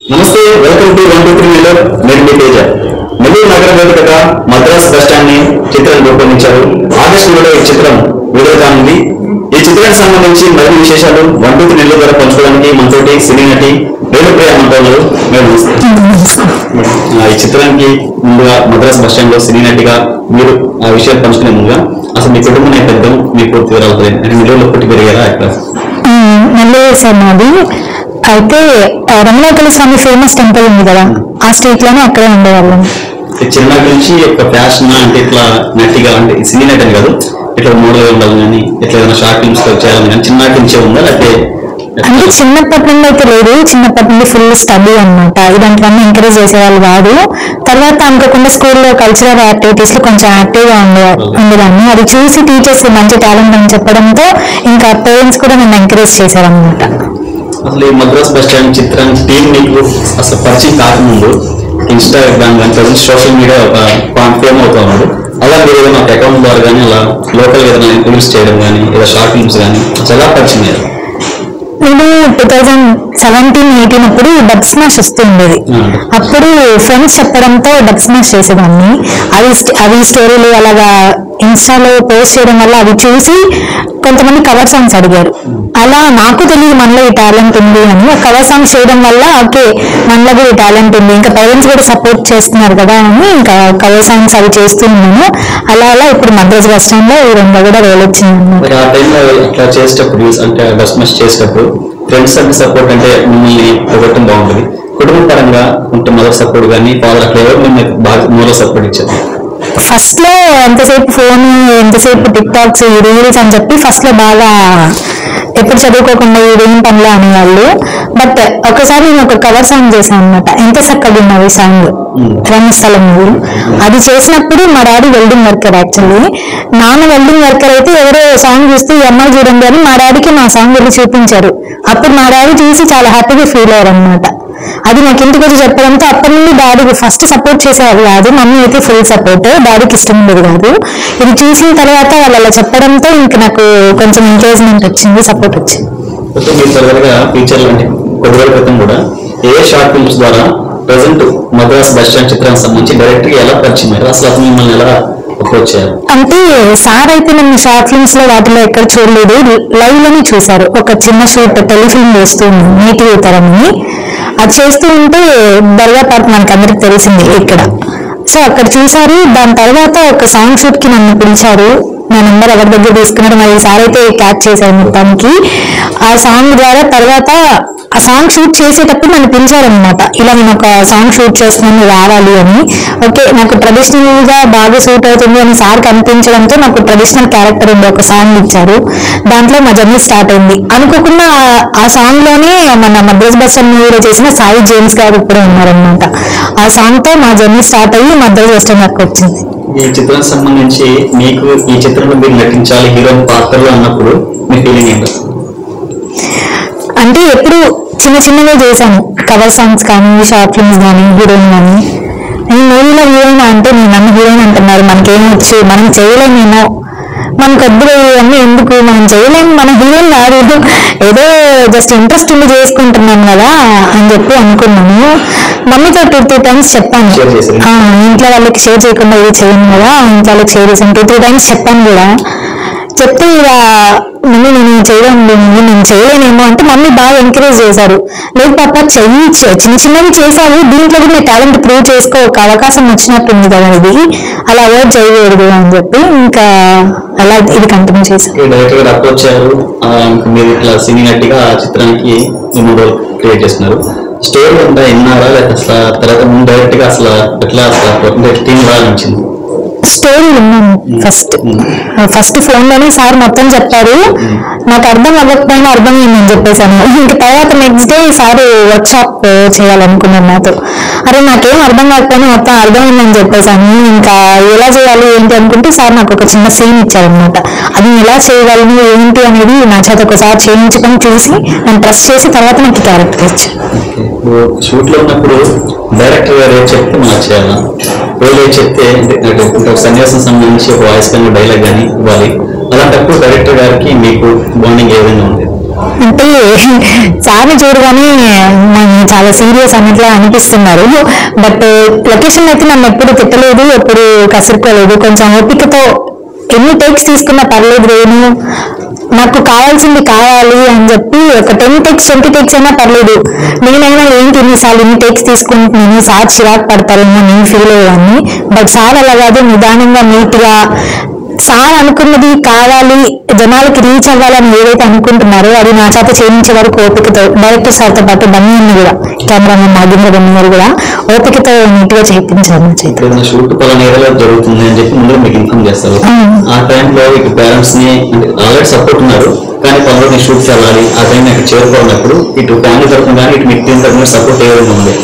నమస్తే welcome to one two three Nellore నేను మీ తేజ నెల్లూరు నగర వేదికగా మద్రాస్ బస్ స్టాండ్ ని చిత్రం రూపొందించారు ఆగస్టు నెలలో ఈ చిత్రం విడుదల కానుంది ఈ చిత్రానికి సంబంధించి మరిన్ని విశేషాలు వన్ టూ త్రీ నెల్లూరు ద్వారా పంచుకోవడానికి మనతోటి సినీ నటి రేణుప్రియ మనతో ఉన్నారు మేము ఆ, ఈ చిత్రానికి ముందుగా మద్రాస్ బస్ స్టాండ్ లో సినీ నటిగా మీరు ఆ విషయాలు పంచుకునే ముందుగా అసలు మీ కుటుంబ నేపథ్యం మీ పూర్తి వివరాలు తెలియదు అంటే నెల్లూరులో పుట్టి పెరిగారా ఇక్కడ నెల్లూరు సార్ మాది అయితే ఆ, రమణాకల స్వామి ఫేమస్ టెంపుల్ ఉంది కదా ఆ స్ట్రీట్ లోనే అక్కడే ఉండేవాళ్ళం చిన్నప్పటి నుంచి ఒక ఫ్యాషన్ అంటే ఇట్లా నటిగా అంటే సినీ నటి అని కాదు ఇట్లా మోడల్ ఉండాలి కానీ ఇట్లా ఏదైనా షార్ట్ ఫిల్మ్స్ లో చేయాలని కానీ చిన్నప్పటి నుంచే ఉందా లేకపోతే అంటే చిన్నప్పటి నుండి అయితే లేదు చిన్నప్పటి నుండి ఫుల్ స్టడీ అనమాట ఇలాంటివన్నీ ఎంకరేజ్ చేసేవాళ్ళు కాదు తర్వాత అనుకోకుండా స్కూల్లో కల్చరల్ యాక్టివిటీస్ లో కొంచెం యాక్టివ్ గా ఉండే ఉండేదాన్ని అది చూసి టీచర్స్ మంచి టాలెంట్ అని చెప్పడంతో ఇంకా పేరెంట్స్ కూడా నన్ను ఎంకరేజ్ చేశారనమాట అసలు ఈ మద్రాస్ బస్ స్టాండ్ చిత్రానికి టీం మీకు అసలు పరిచయం కాకముందు ఇన్స్టాగ్రామ్ కానీ ప్రజెంట్ సోషల్ మీడియా ఒక ఫేమ్ అవుతా ఉన్నాడు అలా మీరు ఏదైనా ఒక అకౌంట్ ద్వారా కానీ అలా లోకల్ ఏదైనా రీల్స్ చేయడం కానీ ఏదో షార్ట్ ఫిల్మ్స్ కానీ అసలు ఎలా పరిచయం అయ్యారు నేను టూ థౌజండ్ సెవెంటీన్ ఎయిటీన్ అప్పుడు డబ్ స్మాష్ వస్తూ ఉండేది Hmm. అప్పుడు ఫ్రెండ్స్ చెప్పడంతో డబ్ స్మాష్ చేసేదాన్ని అవి స్ట్- అవి స్టోరీలు అలాగా ఇన్స్టాలో పోస్ట్ చేయడం వల్ల అవి చూసి కొంతమంది కవర్ సాంగ్స్ అడిగారు అలా నాకు తెలియదు మనలో ఈ టాలెంట్ ఉంది అని కవర్ సాంగ్స్ చేయడం వల్ల ఓకే మనలో కూడా ఈ టాలెంట్ ఉంది ఇంకా పేరెంట్స్ కూడా సపోర్ట్ చేస్తున్నారు కదా అని ఇంకా కవర్ సాంగ్స్ అవి చేస్తూ ఉన్నాను అలా అలా ఇప్పుడు మద్రాస్ బస్ స్టాండ్ లో ఈ రెండు కూడా రోల్ వచ్చింది అన్నమాట మరి ఆ టైంలో ఇట్లా చేసేటప్పుడు use అంటే బస్ మస్ చేసేటప్పుడు ఫ్రెండ్స్ అంటే సపోర్ట్ అంటే మిమ్మల్ని పొగట్టం బాగుంటుంది కుటుంబ పరంగా ఉంటే మదర్ సపోర్ట్ కానీ ఫాదర్ అట్లా ఎవరు మిమ్మల్ని బాగా మూల సపోర్ట్ ఇచ్చారు ఫస్ట్ లో ఎంతసేపు ఫోన్ ఎంతసేపు టిక్ టాక్స్ ఈ రీల్స్ అని చెప్పి ఫస్ట్ లో బాగా ఎప్పుడు చదువుకోకుండా ఇదేం పనులు అనేవాళ్ళు బట్ ఒకసారి నేను ఒక కవర్ సాంగ్ చేశాను అనమాట ఎంత చక్కగా ఉన్నది సాంగ్ రంగస్థలం మూవీ అది చేసినప్పుడు మా డాడీ వెల్డింగ్ వర్కర్ యాక్చువల్లీ నాన్న వెల్డింగ్ వర్కర్ అయితే ఎవరో సాంగ్ చూస్తే ఈ అమ్మాయి చూడండి అని మా డాడీకి మా సాంగ్ వెళ్ళి చూపించారు అప్పుడు మా డాడీ చూసి చాలా హ్యాపీగా ఫీల్ అయ్యారు అనమాట అది నాకు ఇంటికి వచ్చి చెప్పడంతో అప్పటి నుండి డాడీకి ఫస్ట్ సపోర్ట్ చేసేవారు కాదు మమ్మీ అయితే ఫుల్ సపోర్ట్ డాడీకి ఇష్టం ఉండేది కాదు ఇది చూసిన తర్వాత వాళ్ళు అలా చెప్పడంతో ఇంక నాకు కొంచెం ఎంకరేజ్మెంట్ వచ్చింది సపోర్ట్ వచ్చింది అయితే మీరు త్వరగా ఫీచర్లు అంటే కొద్ది రోజుల క్రితం కూడా ఏ షార్ట్ ఫిల్మ్స్ ద్వారా ప్రజెంట్ మద్రాస్ బస్ స్టాండ్ చిత్రానికి సంబంధించి డైరెక్ట్ గా ఎలా పరిచయం అయ్యారు అసలు అతను మిమ్మల్ని ఎలా అప్రోచ్ చేయారు అంటే సార్ అయితే నన్ను షార్ట్ ఫిల్మ్స్ లో వాటిలో ఎక్కడ చూడలేదు లైవ్ లోనే చూశారు ఒక చిన్న షూట్ టెలిఫిల్మ్ చేస్తూ నీటి తరం అని అది చేస్తూ ఉంటే దర్గా పార్క్ మనకు అందరికి తెలిసింది ఇక్కడ సో అక్కడ చూశారు దాని తర్వాత ఒక సాంగ్ షూట్ కి నన్ను పిలిచారు నా నెంబర్ ఎవరి దగ్గర తీసుకున్నారు మరి సార్ అయితే క్యాచ్ చేశారు మొత్తానికి ఆ సాంగ్ ద్వారా తర్వాత ఆ సాంగ్ షూట్ చేసేటప్పుడు నన్ను పిలిచారనమాట ఇలా నేను ఒక సాంగ్ షూట్ చేస్తున్నాను నువ్వు రావాలి అని ఓకే నాకు ట్రెడిషనల్ గా బాగా సూట్ అవుతుంది అని సార్ కనిపించడంతో నాకు ట్రెడిషనల్ క్యారెక్టర్ ఉంది ఒక సాంగ్ ఇచ్చారు దాంట్లో మా జర్నీ స్టార్ట్ అయింది అనుకోకుండా ఆ- ఆ సాంగ్ లోనే మన మద్రాస్ బస్ స్టాండ్ మూవీలో చేసిన సాయి జేమ్స్ గారు ఇప్పుడే ఉన్నారనమాట ఆ సాంగ్ తో మా జర్నీ స్టార్ట్ అయ్యి మద్రాస్ బస్ స్టాండ్ వరకు వచ్చింది ఈ చిత్రానికి సంబంధించి మీకు ఈ చిత్రంలో మీరు నటించాలి హీరోయిన్ పాత్రలో అన్నప్పుడు మీ ఫీలింగ్ ఏంటి అంటే ఎప్పుడు చిన్న చిన్నగా చేశాను కవర్ సాంగ్స్ కానీ షార్ట్ ఫిల్మ్స్ కానీ హీరోయిన్ కానీ నేను మూవీలో హీరోయిన్ అంటే నేను నన్ను హీరోయిన్ అంటున్నారు మనకేం వచ్చు మనం చేయలేమేమో మనకు వద్దు ఇవన్నీ ఎందుకు మనం చేయలేము మన హీరోయిన్ కాదు ఏదో జస్ట్ ఇంట్రెస్ట్ ఉండి చేసుకుంటున్నాం కదా అని చెప్పి అనుకున్నాను మమ్మీతో టూ త్రీ టైమ్స్ చెప్పాను Share చేశారు. ఆ, ఇంట్లో వాళ్ళకి షేర్ చేయకుండా ఇది చేయను కదా ఇంట్లో వాళ్ళకి షేర్ చేశాను టూ త్రీ టైమ్స్ చెప్పాను కూడా చెప్తే ఇక మమ్మీ నేను చేయలేను మమ్మీ నేను చేయలేనేమో అంటే మమ్మీ బాగా ఎంకరేజ్ చేశారు లేదు పాప చెయ్యి చి- చిన్న చిన్నవి చేశావు దీంట్లో కూడా నీ టాలెంట్ ప్రూవ్ చేసుకో ఒక అవకాశం వచ్చినట్టుంది కదా ఇది అలా అవాయిడ్ చేయకూడదు అని చెప్పి ఇంకా అలా ఇది కంటిన్యూ చేశాను ఈ డైరెక్టర్ గారు అప్రోచ్ అయ్యారు ఆ, ఇంకా మీరు ఇట్లా సినీ నటిగా ఆ చిత్రానికి మీ రోల్ క్రియేట్ చేస్తున్నారు స్టోరీ అంతా విన్నారా లేకపోతే అసలు తర్వాత ముందు డైరెక్ట్ గా అసలు ఎట్లా అసలు టీం ఎలా నచ్చింది స్టోరీ విన్నాను ఫస్ట్ ఫస్ట్ ఫోన్ లోనే సార్ మొత్తం చెప్పారు నాకు అర్థం అవ్వకపోయినా అర్థమైందని చెప్పేసాను ఇంకా తర్వాత next day sir workshop చేయాలనుకున్నాను నాతో అరే నాకేం అర్థం కాకపోయినా మొత్తం అర్థమైందని చెప్పేసాను ఇంకా ఎలా చేయాలి ఏంటి అనుకుంటే సార్ నాకు ఒక చిన్న సీన్ ఇచ్చారనమాట అది ఎలా చేయగలను ఏంటి అనేది నా చేత ఒకసారి చేయించుకొని చూసి నేను ట్రస్ట్ చేసి తర్వాత నాకు క్యారెక్టర్ ఇచ్చాను ఇప్పుడు షూట్ లో ఉన్నప్పుడు డైరెక్టర్ గారు ఏం చెప్తే మనం చేయాలా రోజు ఏం చెప్తే అంటే అంటే ఒక సన్యాసం సంబంధించి ఒక వాయిస్ కానీ డైలాగ్ కానీ ఇవ్వాలి అలాంటప్పుడు డైరెక్టర్ గారికి మీకు బాండింగ్ ఏ విధంగా ఉంది అంటే సార్ని చూడగానే మనం చాలా సీరియస్ అన్నట్లు అనిపిస్తున్నారు బట్ లొకేషన్ అయితే నన్ను ఎప్పుడు తిట్టలేదు ఎప్పుడు కసురుకోలేదు కొంచెం ఓపికతో ఎన్ని టేక్స్ తీసుకున్నా పర్లేదు రేణు నాకు కావాల్సింది కావాలి అని చెప్పి ఒక టెన్ టేక్స్ ట్వంటీ టేక్స్ అయినా పర్లేదు నేనైనా ఏంటి ఇన్నిసార్లు ఇన్ని టేక్స్ తీసుకుంటున్నాను సార్ చిరాకు పడతారేమో నేను ఫీల్ అయ్యాను బట్ సార్ అలా కాదు నిదానంగా నీట్ గా సార్ అనుకున్నది కావాలి జనాలకి రీచ్ అవ్వాలని ఏదైతే అనుకుంటున్నారో అది నా చేత చేయించే వరకు ఓపికతో డైరెక్టర్ సార్తో పాటు బన్నీ కూడా కెమెరామెన్ నాగేంద్ర బన్నీ గారు కూడా ఓపికతో నీట్ గా చేయించారు నా చేత ఇప్పుడు ఏదైనా షూట్ పలానా ఏరియాలో జరుగుతుంది అని చెప్పి ముందు మీకు ఇన్ఫార్మ్ చేస్తారు మ్మ్. ఆ టైంలో ఇటు పేరెంట్స్ ని అంటే ఆల్రెడీ సపోర్ట్ ఉన్నారు కానీ పనులు నేను షూట్కి వెళ్ళాలి ఆ టైం ఇక్కడ చేరుకోనప్పుడు ఇటు ఫ్యామిలీ తరఫున కానీ ఇటు మీ టీం తరఫున సపోర్ట్ ఏ విధంగా ఉంది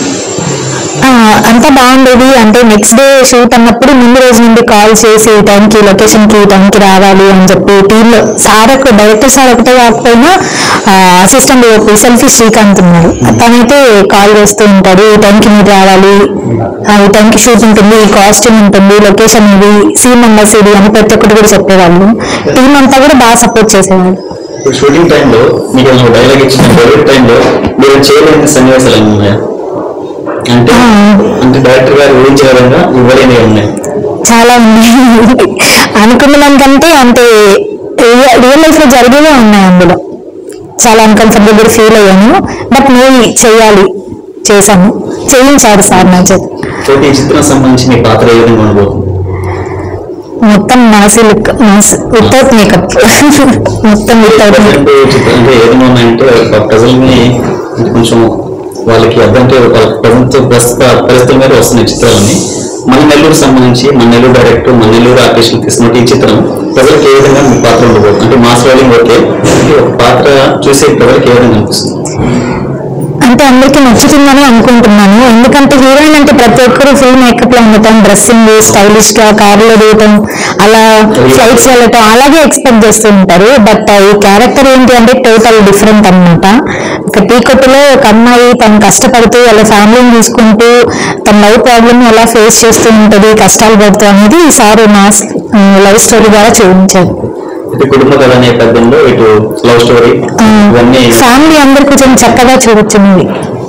ఆ, అంతా బాగుండేది అంటే నెక్స్ట్ డే షూట్ అన్నప్పుడు ముందు రోజు నుండి కాల్ చేసి ఈ టైంకి లొకేషన్ కి ఈ టైంకి రావాలి అని చెప్పి టీమ్ లో సార్ ఒక డైరెక్టర్ సార్ ఒకటే కాకపోయినా అసిస్టెంట్ సెల్ఫీ శ్రీకాంత్ ఉన్నారు తనైతే కాల్ చేస్తూ ఉంటాడు ఈ టైంకి మీరు రావాలి ఆ, ఈ టైంకి షూట్ ఉంటుంది ఈ కాస్ట్యూమ్ ఉంటుంది లొకేషన్ ఇది సీన్ నెంబర్స్ ఇది అని ప్రతి ఒక్కటి కూడా చెప్పేవాళ్ళు టీం అంతా కూడా బాగా సపోర్ట్ చేసేవాళ్ళు ఇప్పుడు షూటింగ్ టైంలో మీకు ఏదైనా డైలాగ్ ఇచ్చిన డైరెక్ట్ టైంలో మీరు చేయలేని సన్నివేశాలు ఏమైనా ఉన్నాయా అంటే అంటే డైరెక్టర్ గారు ఊహించే విధంగా ఇవ్వలేనివి ఉన్నాయి చాలా ఉన్నాయి అనుకున్న దానికంటే అంటే రియల్ లైఫ్ లో జరిగేవే ఉన్నాయి అందులో చాలా అన్కంఫర్టబుల్ కూడా ఫీల్ అయ్యాను బట్ మూవీ చెయ్యాలి చేశాను చేయించాడు సార్ నా చేత కాబట్టి ఈ చిత్రం సంబంధించి మీ పాత్ర ఏ విధంగా ఉండబోతుంది మొత్తం మాసి లుక్ మాస్ వితౌట్ మేకప్ మొత్తం వితౌట్ మేకప్ ప్రజెంట్ చిత్రం అంటే ఏ విధంగా ఉన్నాయంటే ఒక ప్రజల్ని అంటే కొంచెం వాళ్ళకి అర్థంటే ప్రజెంట్ ప్రస్తుత పరిస్థితుల మీద వస్తున్నాయి చిత్రాలన్నీ మన నెల్లూరు సంబంధించి మన నెల్లూరు డైరెక్టర్ మన నెల్లూరు ఆర్టిస్టులు తీసుకున్నట్టు ఈ చిత్రం ప్రజలకు ఏ విధంగా మీ పాత్ర ఉండబోతుంది అంటే మాస్ రోలింగ్ ఓకే అంటే ఒక పాత్ర చూసే ప్రజలకు ఏ విధంగా అనిపిస్తుంది అంటే అందరికీ నచ్చుతుందని అనుకుంటున్నాను ఎందుకంటే హీరోయిన్ అంటే ప్రతి ఒక్కరు ఫుల్ మేకప్ లో ఉండటం డ్రెస్సింగ్ స్టైలిష్ గా కార్లో దిగటం అలా ఫ్లైట్స్ వెళ్ళటం అలాగే ఎక్స్పెక్ట్ చేస్తూ ఉంటారు బట్ ఈ క్యారెక్టర్ ఏంటి అంటే టోటల్ డిఫరెంట్ అన్నమాట ఒక టీ కొట్టులో ఒక అమ్మాయి తను కష్టపడుతూ వాళ్ళ ఫ్యామిలీని చూసుకుంటూ తన లవ్ ప్రాబ్లమ్ ఎలా ఫేస్ చేస్తూ ఉంటది కష్టాలు పడుతూ అనేది ఈసారి మాస్ లవ్ స్టోరీ ద్వారా చూపించారు ఇటు కుటుంబ కథ నేపథ్యంలో ఇటు లవ్ స్టోరీ ఇవన్నీ ఫ్యామిలీ అందరు కొంచెం చక్కగా చూడొచ్చు మూవీ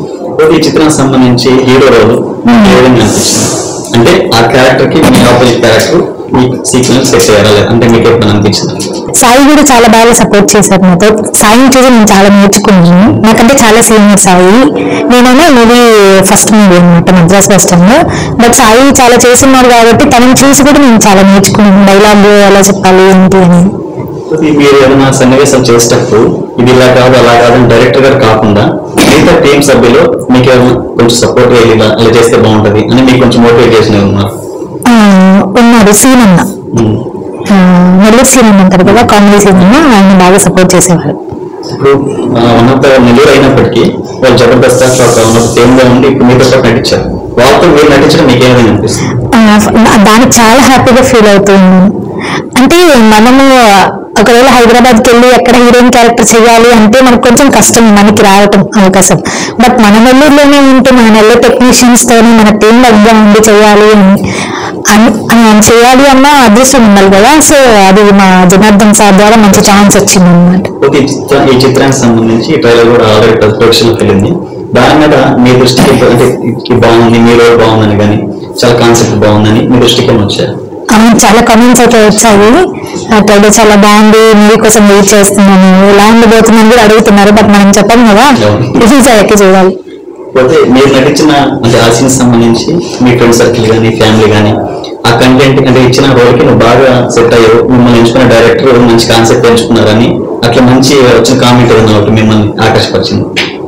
ఈ చిత్రానికి సంబంధించి హీరో రోల్ మీకు ఏ విధంగా అనిపించింది అంటే ఆ క్యారెక్టర్ కి మీ ఆపోజిట్ క్యారెక్టర్ మీ సీక్వెన్స్ సెట్ చేయాలి అంటే మీకు ఎప్పుడు అనిపించింది సాయి కూడా చాలా బాగా సపోర్ట్ చేశారు నాతో సాయిని చూసి నేను చాలా నేర్చుకున్నాను నాకంటే చాలా సీనియర్ సాయి నేనైనా మూవీ ఫస్ట్ మూవీ అనమాట Madras bus stand but Sai చాలా చేస్తున్నారు కాబట్టి తనని చూసి కూడా నేను చాలా నేర్చుకున్నాను డైలాగ్ ఎలా చెప్పాలి ఏంటి అని ఇది మీరు ఏదైనా సన్నివేశం చేసేటప్పుడు ఇది ఇలా కాదు అలా కాదు అని డైరెక్టర్ గారు కాకుండా మిగతా టీం సభ్యులు మీకు ఏమైనా కొంచెం సపోర్ట్ ఇలా ఇలా చేస్తే బాగుంటది అని మీకు కొంచెం మోటివేట్ చేసిన ఉన్నారు ఆ, ఉన్నారు సీన్ అన్న ఆ, నెల్లూరు సీన్ అన్న అంటారు కదా కామెడీ సీన్ అన్న ఆయన బాగా సపోర్ట్ చేసేవారు ఇప్పుడు వన్ ఆఫ్ ద నెల్లూరు అయినప్పటికీ వాళ్ళు జబర్దస్త్ ఒక వన్ ఆఫ్ టీమ్ గా ఉండి ఇప్పుడు మీతో పాటు నటించారు వాళ్ళతో మీరు నటించడం మీకు ఏమైనా అనిపిస్తుంది ఆ, దానికి చాలా హ్యాపీగా ఫీల్ అవుతున్నాను అంటే మనము ఒకవేళ హైదరాబాద్కి వెళ్ళి ఎక్కడ హీరోయిన్ క్యారెక్టర్ చేయాలి అంటే మనకు కొంచెం కష్టం మనకి రావటం అవకాశం బట్ మన నెల్లూరులోనే ఉంటే మన నెల్లూరు టెక్నీషియన్స్ తోని మన టీం దగ్గర ఉండి చేయాలి అని అన్- అని చేయాలి అన్న అదృష్టం ఉండాలి కదా సో అది మా జనార్దన్ సార్ ద్వారా మంచి ఛాన్స్ వచ్చింది అనమాట ఓకే ఈ చిత్రం ఈ చిత్రానికి సంబంధించి ఈ ట్రైలర్ కూడా ఆల్రెడీ ప్రదర్శనకు వెళ్ళింది దాని మీద మీ దృష్టికి అంటే ఇది బాగుంది మీ రోల్ బాగుందని కానీ చాలా కాన్సెప్ట్ బాగుందని మీ దృష్టికి ఏమి వచ్చారు అవును చాలా కామెంట్స్ అయితే వచ్చాయి ట్రైలర్ చాలా బాగుంది మూవీ కోసం వెయిట్ చేస్తున్నాను ఎలా ఉండబోతుందని కూడా అడుగుతున్నారు బట్ మనం చెప్పాం కదా రిలీజ్ అయ్యాక చూడాలి పోతే మీరు నటించిన అంటే ఆ సీన్ సంబంధించి మీ ఫ్రెండ్ సర్కిల్ కానీ ఫ్యామిలీ కానీ ఆ కంటెంట్ అంటే ఇచ్చిన రోల్కి నువ్వు బాగా సెట్ అయ్యావు మిమ్మల్ని ఎంచుకున్న డైరెక్టర్ మంచి కాన్సెప్ట్ ఎంచుకున్నారని అట్లా మంచి వచ్చిన కామెంట్ ఏదైనా ఒకటి మిమ్మల్ని ఆకర్షపరిచింది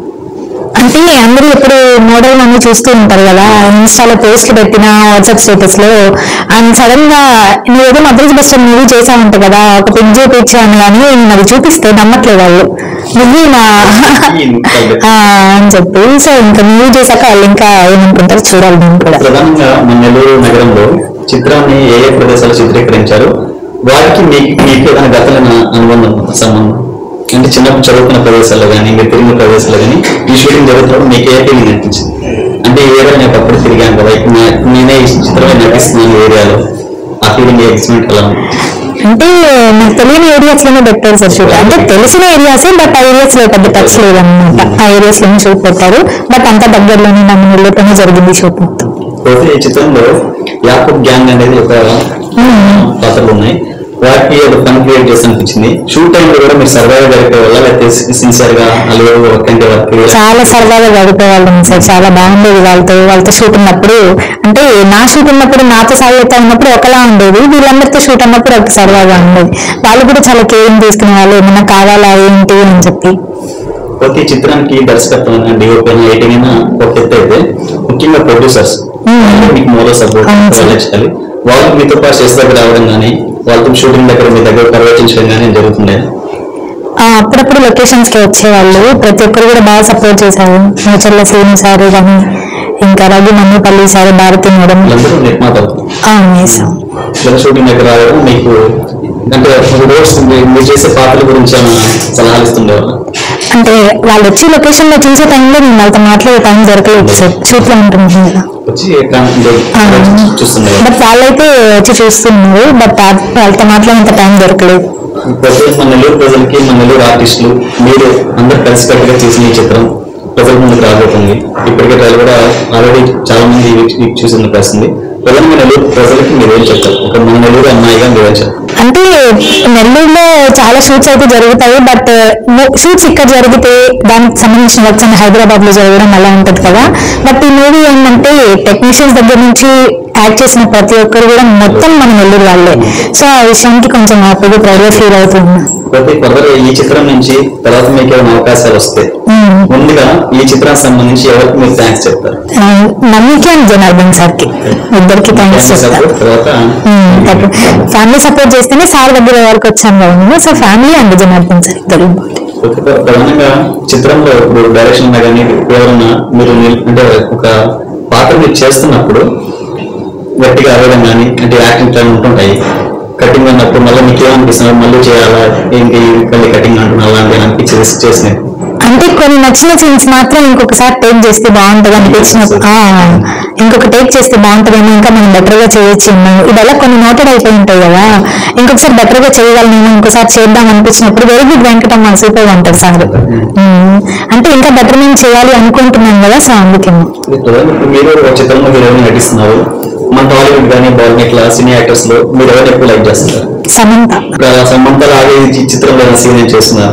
అంటే అందరూ ఇప్పుడు మోడల్ అన్ని చూస్తూ ఉంటారు కదా ఇన్స్టాలో పోస్ట్ పెట్టిన వాట్సాప్ స్టేటస్ లో అండ్ సడన్ గా నువ్వేదో మద్రాస్ బస్ స్టాండ్ మూవీ చేసావంట కదా ఒక పిక్ చూపించాను కానీ నేను అది చూపిస్తే నమ్మట్లేదు వాళ్ళు నువ్వు నా ఆ, అని చెప్పి సో ఇంకా మూవీ చేశాక వాళ్ళు ఇంకా ఏమనుకుంటారు చూడాలి నేను కూడా ప్రధానంగా మన నెల్లూరు నగరంలో చిత్రాన్ని ఏ ఏ ప్రదేశాలు చిత్రీకరించారు వారికి మీకు మీకు ఏదైనా గతలైన అనుబంధం సంబంధం అంటే చిన్నప్పుడు చదువుకున్న ప్రదేశాల్లో కానీ మీరు తిరిగిన ప్రదేశాల్లో కానీ ఈ షూటింగ్ జరుగుతున్నప్పుడు మీకు ఏ ఫీలింగ్ అనిపించింది అంటే ఈ ఏరియా నేను అప్పుడు తిరిగాను కదా ఇప్పుడు నే- నేనే ఈ చిత్రంలో నటిస్తున్నాను ఈ ఏరియాలో ఆ ఫీలింగ్ ఎక్స్పెరిమెంట్ ఎలా ఉంది అంటే నాకు తెలియని ఏరియాస్ లోనే పెట్టారు సార్ షూట్ అంటే తెలిసిన ఏరియాస్ బట్ ఆ ఏరియాస్ లో పెద్ద టచ్ లేదన్నమాట ఆ ఏరియాస్ లోనే షూట్ పెట్టారు బట్ అంతా దగ్గరలోనే నన్ను వెళ్ళితేనే జరిగింది షూట్ మొత్తం పోతే ఈ చిత్రంలో యాకూబ్ గ్యాంగ్ అనేది ఒక పాత్రలు ఉన్నాయి వాటికి ఒక ఫన్ క్రియేట్ చేసి అనిపించింది షూట్ టైం లో కూడా మీరు సర్వైవ్ గడిపే వల్ల లేకపోతే సిన్సియర్ గా అలాగే వర్క్ అంటే వర్క్ చాలా సరదాగా గడిపేవాళ్ళం సార్ చాలా బాగుండేది వాళ్ళతో వాళ్ళతో షూట్ ఉన్నప్పుడు అంటే నా షూట్ ఉన్నప్పుడు నాతో సాగిత ఉన్నప్పుడు ఒకలా ఉండేది వీళ్ళందరితో షూట్ ఉన్నప్పుడు ఒక సరదాగా ఉండేది వాళ్ళు కూడా చాలా కేరింగ్ తీసుకునే వాళ్ళు ఏమన్నా కావాలా ఏంటి అని చెప్పి ప్రతి చిత్రానికి దర్శకత్వం డిఓపీ ఎయిటింగ్ అయినా ఒక ఎత్తు అయితే ముఖ్యంగా ప్రొడ్యూసర్స్ మీకు మోరల్ సపోర్ట్ అవును సార్. నచ్చాలి వాళ్ళు మీతో పాటు చేసే దగ్గర రావడం కానీ వాళ్ళతో షూటింగ్ దగ్గర మీ దగ్గర పర్యటించడం కానీ జరుగుతుండే ఆ, అప్పుడప్పుడు లొకేషన్స్ కి వచ్చేవాళ్ళు ప్రతి ఒక్కరు కూడా బాగా సపోర్ట్ చేశారు నేచర్ల శ్రీను సార్ కానీ ఇంకా రఘు మమ్మీపల్లి సార్ భారతి మేడం వాళ్ళందరూ నిర్మాతలు వేసాం ఇలా షూటింగ్ దగ్గర రావడం మీకు అంటే రోడ్స్ మీరు చేసే పాత్రల గురించి ఏమైనా సలహాలు ఇస్తుండేవాళ్ళు అంటే వాళ్ళు వచ్చి లొకేషన్ లో చూసే టైంలో మేము వాళ్ళతో మాట్లాడే టైం దొరకలేదు సార్ షూట్ లో ఉంటుంది కదా వచ్చి ఎక్కడ చూస్తుండేవాళ్ళు బట్ వాళ్ళైతే వచ్చి చూస్తున్నారు బట్ వాళ్ళతో మాట్లాడేంత టైం దొరకలేదు ప్రతి మన నెల్లూరు ప్రజలకి మన నెల్లూరు ఆర్టిస్టులు మీరు అందరు కలిసికట్టుగా తీసిన ఈ చిత్రం ప్రజల ముందుకు రాబోతుంది ఇప్పటికే ట్రైల్ కూడా ఆల్రెడీ చాలా మంది వీక్- వీక్ చూసి వస్తుంది ప్రధానంగా నెల్లూరు ప్రజలకి మీరు ఏం చెప్తారు ఒక మన నెల్లూరు అమ్మాయిగా మీరు ఏం చెప్తారు అంటే నెల్లూరులో చాలా షూట్స్ అయితే జరుగుతాయి బట్ షూట్స్ ఇక్కడ జరిగితే దానికి సంబంధించిన వర్క్స్ అన్ని హైదరాబాద్ లో జరగడం అలా ఉంటది కదా బట్ ఈ మూవీ ఏంటంటే టెక్నీషియన్స్ దగ్గర నుంచి యాక్ట్ చేసిన ప్రతి ఒక్కరు కూడా మొత్తం మన నెల్లూరు వాళ్ళే సో ఆ విషయానికి కొంచెం హ్యాపీగా ప్రౌడ్ ఫీల్ అవుతున్నా ప్రతి ఫర్దర్ ఈ చిత్రం నుంచి తర్వాత మీకు ఏమైనా అవకాశాలు వస్తే ఉమ్. ముందుగా ఈ చిత్రానికి సంబంధించి ఎవరికి మీరు థ్యాంక్స్ చెప్తారు ఆ, నమ్మికి అండ్ జనార్దన్ సార్కి ఇద్దరికి థ్యాంక్స్ చెప్తా తర్వాత ఫ్యామిలీ సపోర్ట్ చేస్తేనే సార్ దగ్గర వరకు వచ్చాను కదా నేను so family and Janardhan sir ఇద్దరు ఒక ప్రధానంగా చిత్రంలో ఇప్పుడు డైరెక్షన్ ఉన్నా కానీ ఎవరన్నా మీరు నిల్- అంటే ఒక పాత్ర మీరు చేస్తున్నప్పుడు గట్టిగా అరవడం కానీ అంటే యాక్టింగ్ టైం ఉంటుంటాయి కటింగ్ అన్నప్పుడు మళ్ళీ మీకు ఏమనిపిస్తున్నారు మళ్ళీ చేయాలా ఏంటి మళ్ళీ కటింగ్ అంటున్నా అలాంటి అనిపించి రిస్క్ చేసినాయి అంటే కొన్ని నచ్చిన సీన్స్ మాత్రం ఇంకొకసారి టేక్ చేస్తే బాగుంటుంది అనిపించినప్పుడు ఆ, ఇంకొక టేక్ చేస్తే బాగుంటుందేమో ఇంకా మనం బెటర్ గా చేయొచ్చు ఉన్నాము ఇవల్ల కొన్ని నోటెడ్ అయిపోయి ఉంటాయి కదా ఇంకొకసారి బెటర్ గా చేయగలను ఇంకోసారి చేద్దాం అనిపించినప్పుడు వెరీ గుడ్ వెంకటమ్మ సూపర్ అంటారు సార్ ఉమ్, అంటే ఇంకా బెటర్మెంట్ చేయాలి అనుకుంటున్నాం కదా సో అందుకేమో ఇది ప్రధానంగా ఇప్పుడు మీరు ఒక చిత్రంలో హీరోయిన్ నటిస్తున్నారు మన టాలీవుడ్ కానీ బాలీవుడ్ ఇట్లా సినీ యాక్టర్స్ లో మీరు ఎవరు ఎక్కువ లైక్ చేస్తున్నారు సమంత ఇప్పుడు అలా సమంత లాగే ఈ చిత్రంలో ఏదైనా సీన్ ఏం చేస్తున్నారు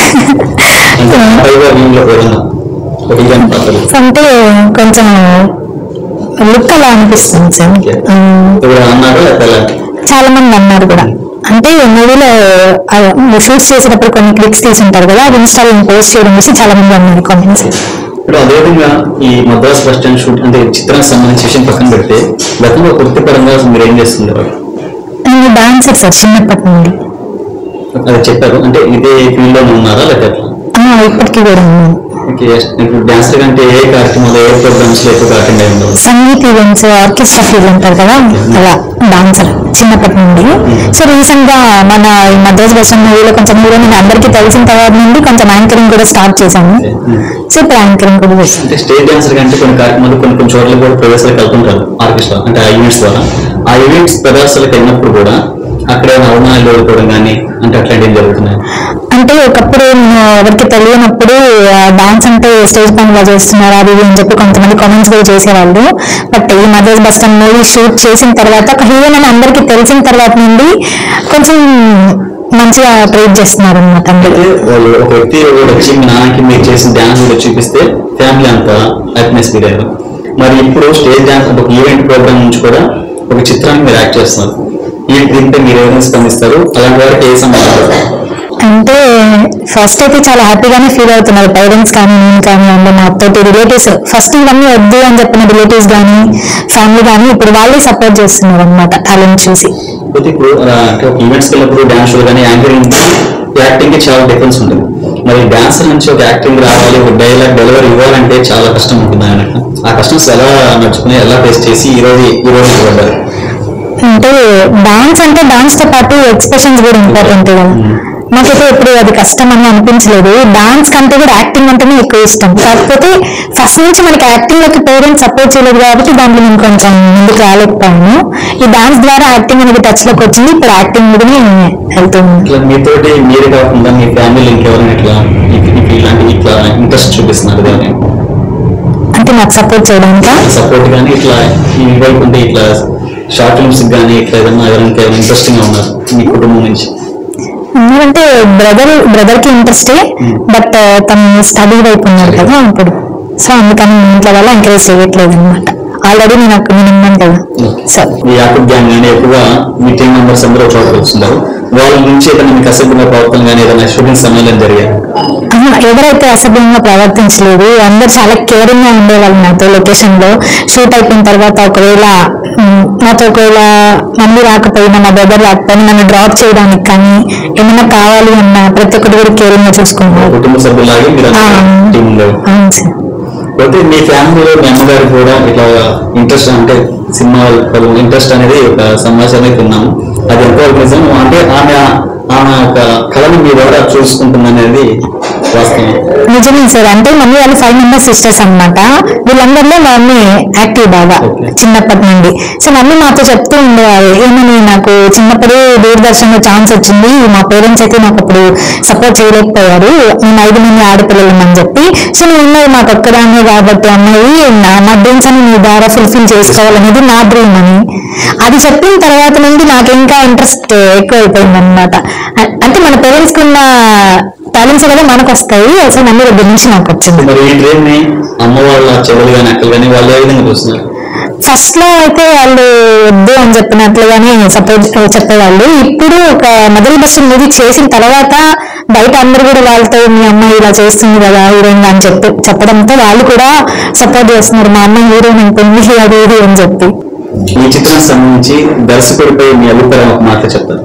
అంటే పైగా వీళ్ళలో ఏదైనా ఒక హీరోయిన్ పాత్రలు అంటే కొంచెం లుక్ అలా అనిపిస్తుంది సార్ ఉమ్, ఇప్పుడు అన్నారు లేకపోతే చాలా మంది అన్నారు కూడా అంటే మూవీలో షూట్స్ చేసేటప్పుడు కొన్ని క్లిక్స్ తీసి ఉంటారు కదా అది ఇన్స్టాలో పోస్ట్ చేయడం చూసి చాలా మంది అన్నారు కామెంట్స్ ఇప్పుడు అదేవిధంగా ఈ మద్రాస్ బస్ స్టాండ్ షూట్ అంటే చిత్రానికి సంబంధించి విషయం పక్కన పెడితే గతంలో వృత్తిపరంగా మీరు ఏం చేస్తుండేవారు నేను డాన్సర్ సార్ చిన్నప్పటి నుండి అది చెప్పారు అంటే ఇదే ఫీల్డ్ లో ఉన్నారా లేకపోతే ఎట్లా? ఆ, ఇప్పటికీ కూడా ఉన్నాను ఓకే ఇప్పుడు డాన్సర్ కంటే ఏ కార్యక్రమాలు ఏ ప్రోగ్రామ్స్ లో ఎక్కువ అటెండ్ అయి ఉండవు సంగీత ఈవెంట్స్ ఆర్కెస్ట్రా ఫీల్డ్ ఉంటారు కదా అలా డాన్సర్ చిన్నప్పటి నుండి సో రీసెంట్ గా మన ఈ మద్రాస్ బస్ మూవీలో కొంచెం హీరో నేను అందరికీ తెలిసిన తర్వాత నుండి కొంచెం యాంకరింగ్ కూడా స్టార్ట్ చేశాను సో ఇప్పుడు యాంకరింగ్ కూడా చేస్తాను అంటే స్టేజ్ డాన్సర్ కంటే కొన్ని కార్యక్రమాలు కొన్ని కొన్ని చోట్ల కూడా ప్రవేశాలకు వెళ్తుంటారు ఆర్కెస్ట్రా అంటే ఆ ఈవెంట్స్ ద్వారా ఆ ఈవెంట్స్ ప్రదర్శనలకు వెళ్ళినప్పుడు కూడా అక్కడ ఏమైనా అవమానాలు ఎదుర్కోవడం కానీ అంటే అట్లాంటివి జరుగుతున్నాయి అంటే ఒకప్పుడు నేను ఎవరికి తెలియనప్పుడు డాన్స్ అంటే స్టేజ్ పైన చేస్తున్నారు అది ఇది అని చెప్పి కొంతమంది కామెంట్స్ కూడా చేసేవాళ్ళు బట్ ఈ Madras bus stand movie shoot చేసిన తర్వాత ఒక హీరో అని అందరికీ తెలిసిన తర్వాత నుండి కొంచెం మంచిగా ట్రీట్ చేస్తున్నారు అనమాట అందరూ అయితే వాళ్ళు ఒక వ్యక్తి కూడా వచ్చి మీ నాన్నకి మీరు చేసిన డ్యాన్స్ కూడా చూపిస్తే ఫ్యామిలీ అంతా హ్యాపీనెస్ ఫీల్ అయ్యారు మరి ఇప్పుడు స్టేజ్ డ్యాన్స్ ఒక ఈవెంట్ ప్రోగ్రామ్ నుంచి కూడా ఒక చిత్రాన్ని మీరు యాక్ట్ చేస్తున్నారు ఈ దీంట్లో మీరు ఏదైనా స్పందిస్తారు అలాంటి వారికి ఏ సమాధానం అంటే ఫస్ట్ అయితే చాలా హ్యాపీగానే ఫీల్ అవుతున్నారు పేరెంట్స్ కానీ నేను కానీ అంటే మా తోటి రిలేటివ్స్ ఫస్ట్ ఇవన్నీ వద్దు అని చెప్పిన రిలేటివ్స్ కానీ ఫ్యామిలీ కానీ ఇప్పుడు వాళ్ళే సపోర్ట్ చేస్తున్నారు అనమాట టాలెంట్ చూసి కాకపోతే ఇప్పుడు ఆ, అంటే ఒక ఈవెంట్స్కి వెళ్ళినప్పుడు డ్యాన్స్ షో కానీ యాంకరింగ్ యాక్టింగ్ కి చాలా డిఫరెన్స్ ఉంటుంది మరి డాన్సర్ నుంచి ఒక యాక్టింగ్ రావాలి ఒక డైలాగ్ డెలివరీ ఇవ్వాలంటే చాలా కష్టం ఉంటుంది ఆయన ఆ కష్టమ్స్ ఎలా నడుచుకుని ఎలా ఫేస్ చేసి ఈ రోజు ఈ రోజు పడ్డారు అంటే డాన్స్ అంటే డాన్స్ తో పాటు ఎక్స్ప్రెషన్స్ కూడా ఇంపార్టెంట్ కదా నాకైతే ఎప్పుడు అది కష్టం అని అనిపించలేదు డాన్స్ కంటే కూడా యాక్టింగ్ అంటేనే ఎక్కువ ఇష్టం కాకపోతే ఫస్ట్ నుంచి మనకి యాక్టింగ్ లోకి పేరెంట్స్ సపోర్ట్ చేయలేదు కాబట్టి దాంట్లో నేను కొంచెం ముందుకు రాలేకపోయాను ఈ డాన్స్ ద్వారా యాక్టింగ్ అనేది టచ్ లోకి వచ్చింది ఇప్పుడు యాక్టింగ్ మీదనే వెళ్తుంది ఇట్లా మీతోటి మీరు కాకుండా మీ ఫ్యామిలీ ఇంకెవరైనా ఇట్లా మీకు మీకు ఇలాంటి ఇట్లా ఇంట్రెస్ట్ చూపిస్తున్నారు కానీ అంటే నాకు సపోర్ట్ చేయడానికి సపోర్ట్ కానీ ఇట్లా ఈ వైపు ఉంటే ఇట్లా షార్ట్ ఫిల్మ్స్ కానీ ఇట్లా ఏదైనా ఎవరైనా ఇంట్రెస్టింగ్ గా ఉన్నారు మీ కుటుంబం నుంచి ఎందుకంటే బ్రదర్ బ్రదర్ కి ఇంట్రెస్టే బట్ తను స్టడీ వైపు ఉన్నారు కదా ఇప్పుడు సో అందుకని నేను ఇంట్లో వల్ల ఎంకరేజ్ చేయట్లేదు అనమాట ఆల్రెడీ నేను అక్కడ నేను ఉన్నాను కదా సో మీ యాకూబ్ గ్యాంగ్ కానీ ఎక్కువగా మీ టీం మెంబర్స్ అందరూ ఒక చోటకి వస్తున్నారు వాళ్ళ నుంచి ఏదైనా మీకు అసభ్యంగా ప్రవర్తన కానీ ఏదైనా షూటింగ్ సమయంలో జరిగాయి ఆహా, ఎవరైతే అసభ్యంగా ప్రవర్తించలేదు అందరు చాలా కేరింగ్ గా ఉండేవాళ్ళు నాతో లొకేషన్ లో షూట్ అయిపోయిన తర్వాత ఒకవేళ మ్, నాతో ఒకవేళ మమ్మీ రాకపోయినా నా బ్రదర్ రాకపోయినా నన్ను డ్రాప్ చేయడానికి కానీ ఏమైనా కావాలి అన్న ప్రతి ఒక్కటి కూడా కేరింగ్ గా చూసుకున్నారు కుటుంబ సభ్యులాగే మీరు ఆ. టీం ఉండేవారు అవును సార్ అయితే మీ ఫ్యామిలీలో మీ అమ్మగారికి కూడా ఇట్లా ఇంట్రెస్ట్ అంటే సినిమా ఇంట్రెస్ట్ అనేది ఒక సమాచారం అయితే ఉన్నాము అది ఎంతవరకు నిజం అంటే ఆమె ఆమె ఒక కళను మీ ద్వారా చూసుకుంటుంది అనేది వాస్తవం నిజమే సార్ అంటే మమ్మీ వాళ్ళు ఫైవ్ మెంబర్స్ సిస్టర్స్ అన్నమాట వీళ్ళందరిలో మా మమ్మీ యాక్టివ్ బాగా Okay. చిన్నప్పటి నుండి సో మమ్మీ మాతో చెప్తూ ఉండేవారు ఏమని నాకు చిన్నప్పుడు దూరదర్శన్ లో ఛాన్స్ వచ్చింది మా పేరెంట్స్ అయితే నాకు అప్పుడు సపోర్ట్ చేయలేకపోయారు మేము ఐదు మంది ఆడపిల్లలు అని చెప్పి సో నువ్వు ఉన్నది మాకు ఒక్కదాన్ని కాబట్టి అమ్మాయి నా నా డ్రీమ్స్ అని నీ ద్వారా ఫుల్ఫిల్ చేసుకోవాలనేది నా డ్రీమ్ అని అది చెప్పిన తర్వాత నుండి నాకు ఇంకా ఇంట్రెస్ట్ ఎక్కువ అయిపోయింది అనమాట అంటే మన పేరెంట్స్ కి ఉన్న టాలెంట్స్ అనేది మనకు వస్తాయి అసలు మమ్మీ దగ్గర నుంచి నాకు వచ్చింది మరి ఈ డ్రీమ్ ని అమ్మ వాళ్ళ చెల్లెలు కానీ అక్కలు కానీ వాళ్ళు ఏ విధంగా చూస్తున్నారు ఫస్ట్ లో అయితే వాళ్ళు వద్దు అని చెప్పినట్లుగానే సపోర్ట్ చెప్పేవాళ్ళు ఇప్పుడు ఒక మొదటి బస్సు మూవీ చేసిన తర్వాత బయట అందరు కూడా వాళ్ళతో మీ అమ్మాయి ఇలా చేస్తుంది కదా హీరోయిన్ అని చెప్పి చెప్పడంతో వాళ్ళు కూడా సపోర్ట్ చేస్తున్నారు మా అమ్మాయి హీరోయిన్ ఉంటుంది అది ఇది అని చెప్పి ఈ చిత్రానికి సంబంధించి దర్శకుడిపై మీ అభిప్రాయం ఒక మాట చెప్తారు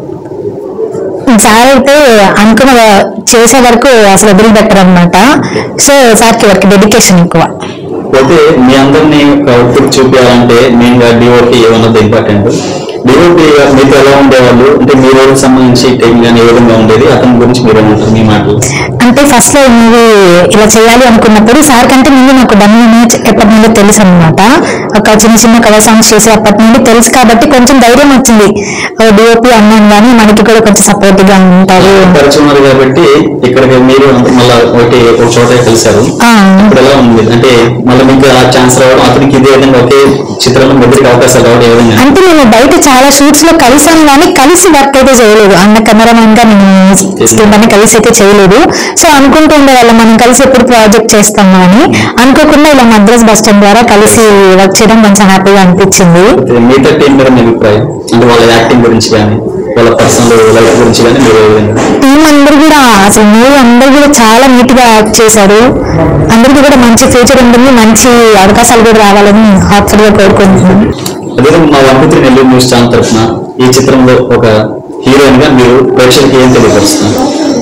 సార్ అయితే అనుకున్న చేసే వరకు అసలు వదిలిపెట్టరు అనమాట సో సార్కి వర్క్ డెడికేషన్ ఎక్కువ పోతే మీ అందరినీ ఒక అవుట్పుట్ చూపించాలంటే మెయిన్ గా డిఓపి ఏమన్నది ఇంపార్టెంట్ డిఓపి మీతో ఎలా ఉండేవాళ్ళు అంటే మీ రోజుకి సంబంధించి టైం కానీ ఏ విధంగా ఉండేది అతని గురించి మీరు ఏమంటారు మీ మాటలు అంటే ఫస్ట్ లో మూవీ ఇలా చేయాలి అనుకున్నప్పుడు సార్ కంటే ముందు నాకు డమ్మీ ఎప్పటి నుండి తెలుసు అనమాట ఒక చిన్న చిన్న కవర్ సాంగ్స్ చేసి అప్పటి నుండి తెలుసు కాబట్టి కొంచెం ధైర్యం వచ్చింది డిఓపి అన్నాను కానీ మనకి కూడా కొంచెం సపోర్ట్ గా ఉంటారు పరిచయం ఉన్నారు కాబట్టి ఇక్కడికి మీరు మళ్ళీ ఒకటి ఒక చోట కలిశారు ఆ, ఇప్పుడు ఎలా ఉంది అంటే మళ్ళీ మీకు ఆ ఛాన్స్ రావడం అతనికి ఇదే విధంగా ఒకే చిత్రంలో మొదటికి అవకాశాలు రావడం ఏ విధంగా అంటే నేను బయట చాలా షూట్స్ లో కలిసాను కానీ కలిసి వర్క్ అయితే చేయలేదు అన్న కెమెరామెన్ గా నేను స్టూడెంట్ కలిసి అయితే చేయలేదు సో అనుకుంటూ ఉండేవాళ్ళం మనం కలిసి ఎప్పుడు ప్రాజెక్ట్ చేస్తాము అని అనుకోకుండా ఇలా మద్రాస్ బస్ స్టాండ్ ద్వారా కలిసి వర్క్ చేయడం కొంచెం హ్యాపీగా అనిపించింది అయితే మిగతా టీం మీద మీ అభిప్రాయం అంటే వాళ్ళ యాక్టింగ్ గురించి కానీ వాళ్ళ పర్సనల్ లైఫ్ గురించి కానీ మీరు ఏ విధంగా టీం అందరూ కూడా అసలు మూవీ అందరూ కూడా చాలా నీట్ గా యాక్ట్ చేశారు అందరికీ కూడా మంచి ఫ్యూచర్ ఉంటుంది మంచి అవకాశాలు కూడా రావాలని హార్ట్ఫుల్ గా కోరుకుంటున్నాను అదే మా వంకుత్రి నెల్లూరు న్యూస్ ఛానల్ తరఫున ఈ చిత్రంలో ఒక హీరోయిన్ గా మీరు ప్రేక్షకులకి ఏం తెలియపరుస్తున్నారు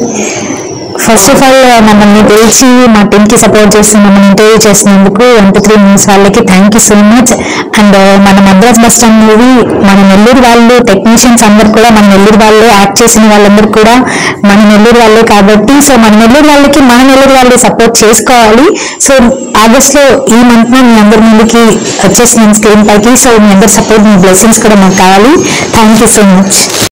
ఫస్ట్ ఆఫ్ ఆల్ మమ్మల్ని పిలిచి మా టీమ్ కి సపోర్ట్ చేసి మమ్మల్ని ఇంటర్వ్యూ చేసినందుకు వన్ టూ త్రీ న్యూస్ వాళ్ళకి thank you so much and మన మద్రాస్ బస్ స్టాండ్ మూవీ మన నెల్లూరు వాళ్ళు టెక్నీషియన్స్ అందరు కూడా మన నెల్లూరు వాళ్ళు యాక్ట్ చేసిన వాళ్ళందరూ కూడా మన నెల్లూరు వాళ్ళే కాబట్టి సో మన నెల్లూరు వాళ్ళకి మన నెల్లూరు వాళ్ళు సపోర్ట్ చేసుకోవాలి సో ఆగస్ట్ లో ఈ మంత్ మీ అందరి ముందుకి వచ్చేసిన స్క్రీన్ పైకి సో మీ అందరి సపోర్ట్ మీ బ్లెస్సింగ్స్ కూడా మాకు కావాలి థ్యాంక్ యూ సో మచ్